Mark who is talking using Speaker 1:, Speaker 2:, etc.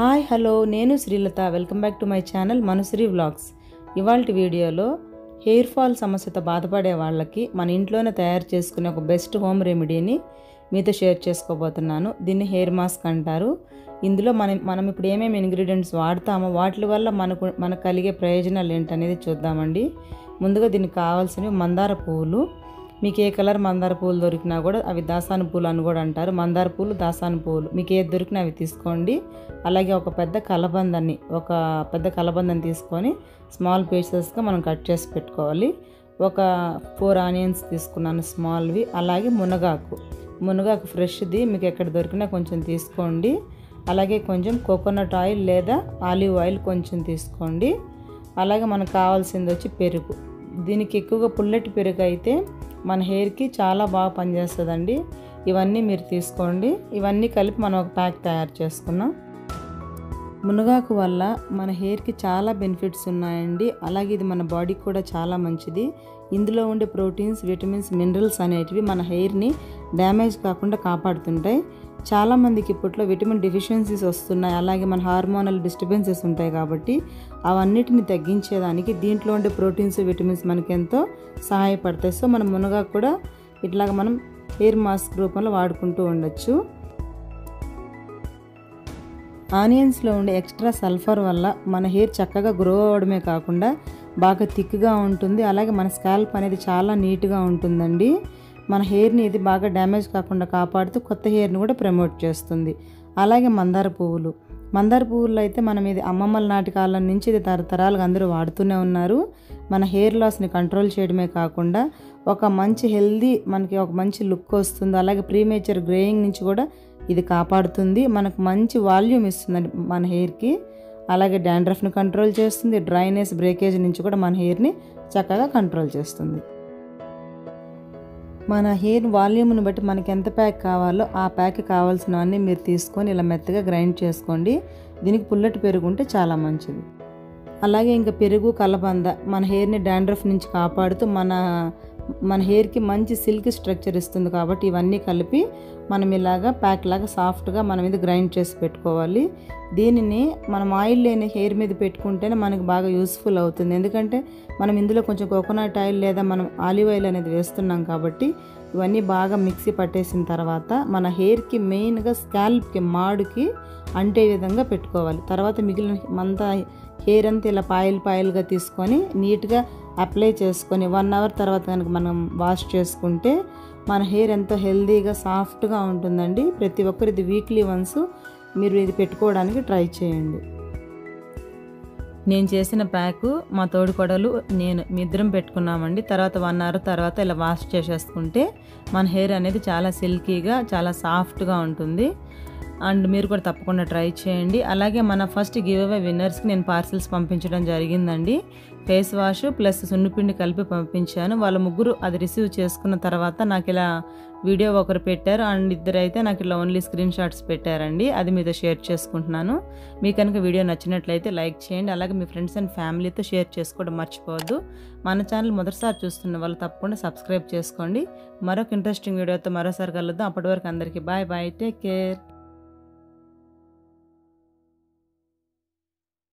Speaker 1: hi hello నేను Srilatha welcome back to my channel Manushri vlogs ఇవాళ వీడియోలో హెయిర్ ఫాల్ సమస్యతో బాధపడే వాళ్ళకి మన ఇంట్లోనే తయారు చేసుకునే ఒక బెస్ట్ హోమ్ రెమెడీని మీతో షేర్ చేసుకోబోతున్నాను దీన్ని హెయిర్ మాస్క్ అంటారు ఇందులో మనం మనం ఇప్పుడు ఏమేమి ఇంగ్రీడియంట్స్ వాడతామో వాటి వల్ల మనకు మనకు కలిగే ప్రయోజనాలు ఏంటనేది చూద్దామండి ముందుగా దీనికి కావాల్సినవి మందార పువ్వులు మీకు ఏ కలర్ మందార పువ్వులు దొరికినా కూడా అవి దాసాని పూలు అని కూడా అంటారు మందార పూలు దాసాని పువ్వులు మీకు ఏది దొరికినా అవి తీసుకోండి అలాగే ఒక పెద్ద కలబందాన్ని ఒక పెద్ద కలబందాన్ని తీసుకొని స్మాల్ పీసెస్గా మనం కట్ చేసి పెట్టుకోవాలి ఒక ఫోర్ ఆనియన్స్ తీసుకున్నాను స్మాల్వి అలాగే మునగాకు మునగాకు ఫ్రెష్ది మీకు ఎక్కడ దొరికినా కొంచెం తీసుకోండి అలాగే కొంచెం కోకోనట్ ఆయిల్ లేదా ఆలివ్ ఆయిల్ కొంచెం తీసుకోండి అలాగే మనకు కావాల్సింది వచ్చి పెరుగు దీనికి ఎక్కువగా పుల్లటి పెరుగు అయితే మన హెయిర్కి చాలా బాగా పనిచేస్తుందండి ఇవన్నీ మీరు తీసుకోండి ఇవన్నీ కలిపి మనం ఒక ప్యాక్ తయారు చేసుకున్నాం మునగాకు వల్ల మన హెయిర్కి చాలా బెనిఫిట్స్ ఉన్నాయండి అలాగే ఇది మన బాడీకి కూడా చాలా మంచిది ఇందులో ఉండే ప్రోటీన్స్ విటమిన్స్ మినరల్స్ అనేటివి మన హెయిర్ని డ్యామేజ్ కాకుండా కాపాడుతుంటాయి చాలామందికి ఇప్పట్లో విటమిన్ డెఫిషియన్సీస్ వస్తున్నాయి అలాగే మన హార్మోనల్ డిస్టర్బెన్సెస్ ఉంటాయి కాబట్టి అవన్నిటిని తగ్గించేదానికి దీంట్లో ఉండే ప్రోటీన్స్ విటమిన్స్ మనకి ఎంతో సహాయపడతాయి సో మన మునగాకు కూడా ఇట్లాగ మనం హెయిర్ మాస్క్ రూపంలో వాడుకుంటూ ఉండొచ్చు ఆనియన్స్లో ఉండే ఎక్స్ట్రా సల్ఫర్ వల్ల మన హెయిర్ చక్కగా గ్రో అవ్వడమే కాకుండా బాగా థిక్గా ఉంటుంది అలాగే మన స్కాల్ప్ అనేది చాలా నీట్గా ఉంటుందండి మన హెయిర్ని ఇది బాగా డ్యామేజ్ కాకుండా కాపాడుతూ కొత్త హెయిర్ని కూడా ప్రమోట్ చేస్తుంది అలాగే మందార పువ్వులు మందార పువ్వుల్లో అయితే మనం ఇది అమ్మమ్మల నాటి కాలం నుంచి ఇది తరతరాలుగా అందరూ వాడుతూనే ఉన్నారు మన హెయిర్ లాస్ని కంట్రోల్ చేయడమే కాకుండా ఒక మంచి హెల్దీ మనకి ఒక మంచి లుక్ వస్తుంది అలాగే ప్రీమేచర్ గ్రేయింగ్ నుంచి కూడా ఇది కాపాడుతుంది మనకు మంచి వాల్యూమ్ ఇస్తుంది మన హెయిర్కి అలాగే డాండ్రఫ్ని కంట్రోల్ చేస్తుంది డ్రైనెస్ బ్రేకేజ్ నుంచి కూడా మన హెయిర్ని చక్కగా కంట్రోల్ చేస్తుంది మన హెయిర్ వాల్యూమ్ని బట్టి మనకి ఎంత ప్యాక్ కావాలో ఆ ప్యాక్ కావాల్సినవన్నీ మీరు తీసుకొని ఇలా మెత్తగా గ్రైండ్ చేసుకోండి దీనికి పుల్లటి పెరుగు ఉంటే చాలా మంచిది అలాగే ఇంకా పెరుగు కలబంద మన హెయిర్ని డాండ్రఫ్ నుంచి కాపాడుతూ మన మన హెయిర్కి మంచి సిల్క్ స్ట్రక్చర్ ఇస్తుంది కాబట్టి ఇవన్నీ కలిపి మనం ఇలాగా ప్యాక్ లాగా సాఫ్ట్గా మనం ఇది గ్రైండ్ చేసి పెట్టుకోవాలి దీనిని మనం ఆయిల్ లేని హెయిర్ మీద పెట్టుకుంటేనే మనకు బాగా యూస్ఫుల్ అవుతుంది ఎందుకంటే మనం ఇందులో కొంచెం కోకోనట్ ఆయిల్ లేదా మనం ఆలివ్ ఆయిల్ అనేది వేస్తున్నాం కాబట్టి ఇవన్నీ బాగా మిక్సీ పట్టేసిన తర్వాత మన హెయిర్కి మెయిన్గా స్కాల్ప్కి మాడుకి అంటే విధంగా పెట్టుకోవాలి తర్వాత మిగిలిన అంతా హెయిర్ అంతా ఇలా పాయిల్ పాయిల్గా తీసుకొని నీట్గా అప్లై చేసుకొని వన్ అవర్ తర్వాత కనుక మనం వాష్ చేసుకుంటే మన హెయిర్ ఎంతో హెల్దీగా సాఫ్ట్గా ఉంటుందండి ప్రతి ఒక్కరు ఇది వీక్లీ వన్స్ మీరు ఇది పెట్టుకోవడానికి ట్రై చేయండి నేను చేసిన ప్యాకు మా తోడుకొడలు నేను మీ ఇద్దరం పెట్టుకున్నామండి తర్వాత వన్ అవర్ తర్వాత ఇలా వాష్ చేసేసుకుంటే మన హెయిర్ అనేది చాలా సిల్కీగా చాలా సాఫ్ట్గా ఉంటుంది అండ్ మీరు కూడా తప్పకుండా ట్రై చేయండి అలాగే మన ఫస్ట్ గివ్ అవే విన్నర్స్కి నేను పార్సిల్స్ పంపించడం జరిగిందండి ఫేస్ వాష్ ప్లస్ సున్నిపిండి కలిపి పంపించాను వాళ్ళ ముగ్గురు అది రిసీవ్ చేసుకున్న తర్వాత నాకు ఇలా వీడియో ఒకరు పెట్టారు అండ్ ఇద్దరు అయితే నాకు ఇలా ఓన్లీ స్క్రీన్ షాట్స్ పెట్టారండి అది మీతో షేర్ చేసుకుంటున్నాను మీకు కనుక వీడియో నచ్చినట్లయితే లైక్ చేయండి అలాగే మీ ఫ్రెండ్స్ అండ్ ఫ్యామిలీతో షేర్ చేసుకోవడం మర్చిపోవద్దు మన ఛానల్ మొదటిసారి చూస్తున్న వాళ్ళు తప్పకుండా సబ్స్క్రైబ్ చేసుకోండి మరొక ఇంట్రెస్టింగ్ వీడియోతో మరోసారి కలుద్దాం అప్పటి వరకు అందరికీ బాయ్ బాయ్ టేక్ కేర్